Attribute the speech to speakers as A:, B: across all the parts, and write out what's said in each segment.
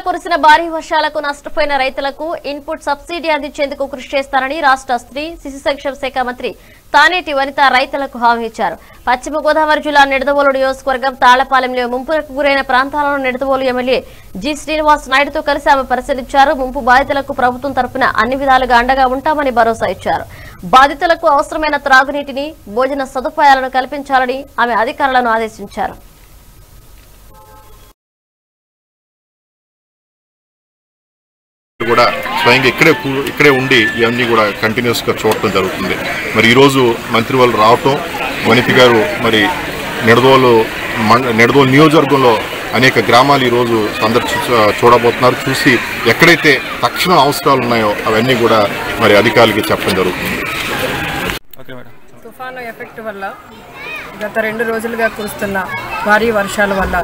A: కురిసిన భారీ వర్షాలకు నష్టపోయిన రైతులకు ఇన్పుట్ సబ్సిడీ అందించేందుకు కృషి చేస్తారని రాష్ట్ర స్త్రీ శిశు సంక్షేమ శాఖ మంత్రి తానేటి వనిత రైతులకు హామీ ఇచ్చారు పశ్చిమ గోదావరి జిల్లా నిడదవోలు నియోజకవర్గం తాళ్లపాలెంలో ముంపుకు గురైన ప్రాంతాలను నిడదవోలు ఎమ్మెల్యే జి శ్రీనివాస్ నాయుడుతో కలిసి ఆమె పరిశీలించారు ముంపు బాధితులకు ప్రభుత్వం తరపున అన్ని విధాలుగా అండగా ఉంటామని భరోసా ఇచ్చారు బాధితులకు అవసరమైన త్రాగునీటిని భోజన సదుపాయాలను కల్పించాలని ఆమె అధికారులను ఆదేశించారు
B: కూడా స్వయంగా ఇక్కడే కూ- ఇక్కడే ఉండి ఇవన్నీ కూడా కంటిన్యూస్గా చూడటం జరుగుతుంది మరి ఈరోజు మంత్రి వాళ్ళు రావటం వనితి గారు మరి నిడదోలు మం- నిడదోలు నియోజకవర్గంలో అనేక గ్రామాలు ఈరోజు సందర్శి చూడబోతున్నారు చూసి ఎక్కడైతే తక్షణ అవసరాలు ఉన్నాయో అవన్నీ కూడా మరి అధికారులకి చెప్పడం జరుగుతుంది
C: ఓకే మేడం
D: తుఫాను ఎఫెక్ట్ వల్ల గత రెండు రోజులుగా కురుస్తున్న భారీ వర్షాల వల్ల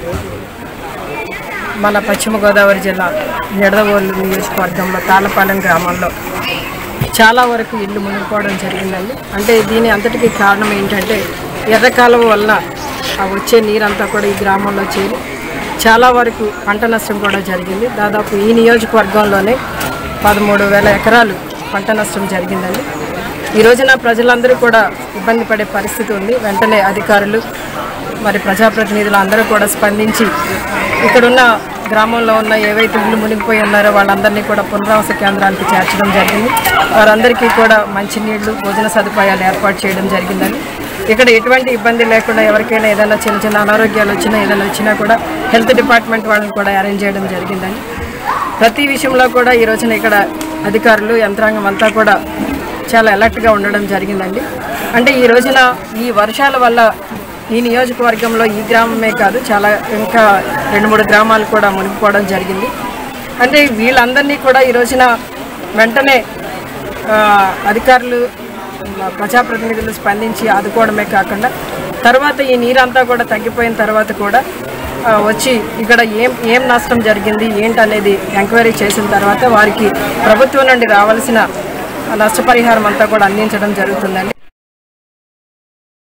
D: మన పశ్చిమ గోదావరి జిల్లా నిడదవోలు నియోజకవర్గంలో తాళపాలెం గ్రామంలో చాలా వరకు ఇల్లు మునిగిపోవడం జరిగిందండి అంటే దీని అంతటికీ కారణం ఏంటంటే ఎర్రకాలం వల్ల ఆ వచ్చే నీరంతా కూడా ఈ గ్రామంలో చేరి చాలా వరకు పంట నష్టం కూడా జరిగింది దాదాపు ఈ నియోజకవర్గంలోనే పదమూడు వేల ఎకరాలు పంట నష్టం జరిగిందండి ఈ రోజున ప్రజలందరూ కూడా ఇబ్బంది పడే పరిస్థితి ఉంది వెంటనే అధికారులు మరి ప్రజాప్రతినిధులు అందరూ కూడా స్పందించి ఇక్కడున్న గ్రామంలో ఉన్న ఏవైతే ఇల్లు మునిగిపోయి ఉన్నారో వాళ్ళందరినీ కూడా పునరావాస కేంద్రాలకు చేర్చడం జరిగింది వారందరికీ కూడా మంచినీళ్లు భోజన సదుపాయాలు ఏర్పాటు చేయడం జరిగిందని ఇక్కడ ఎటువంటి ఇబ్బంది లేకుండా ఎవరికైనా ఏదైనా చిన్న చిన్న అనారోగ్యాలు వచ్చినా ఏదైనా వచ్చినా కూడా హెల్త్ డిపార్ట్మెంట్ వాళ్ళని కూడా అరేంజ్ చేయడం జరిగిందని ప్రతి విషయంలో కూడా ఈ రోజున ఇక్కడ అధికారులు యంత్రాంగం అంతా కూడా చాలా అలర్ట్గా ఉండడం జరిగిందండి అంటే ఈ రోజున ఈ వర్షాల వల్ల ఈ నియోజకవర్గంలో ఈ గ్రామమే కాదు చాలా ఇంకా రెండు మూడు గ్రామాలు కూడా మునిగిపోవడం జరిగింది అంటే వీళ్ళందరినీ కూడా ఈ రోజున వెంటనే ఆ, అధికారులు ఆ, ప్రజాప్రతినిధులు స్పందించి ఆదుకోవడమే కాకుండా తర్వాత ఈ నీరంతా కూడా తగ్గిపోయిన తర్వాత కూడా ఆ, వచ్చి ఇక్కడ ఏం ఏం నష్టం జరిగింది ఏంటనేది ఎంక్వైరీ చేసిన తర్వాత వారికి ప్రభుత్వం నుండి రావాల్సిన నష్టపరిహారం అంతా కూడా అందించడం జరుగుతుందండి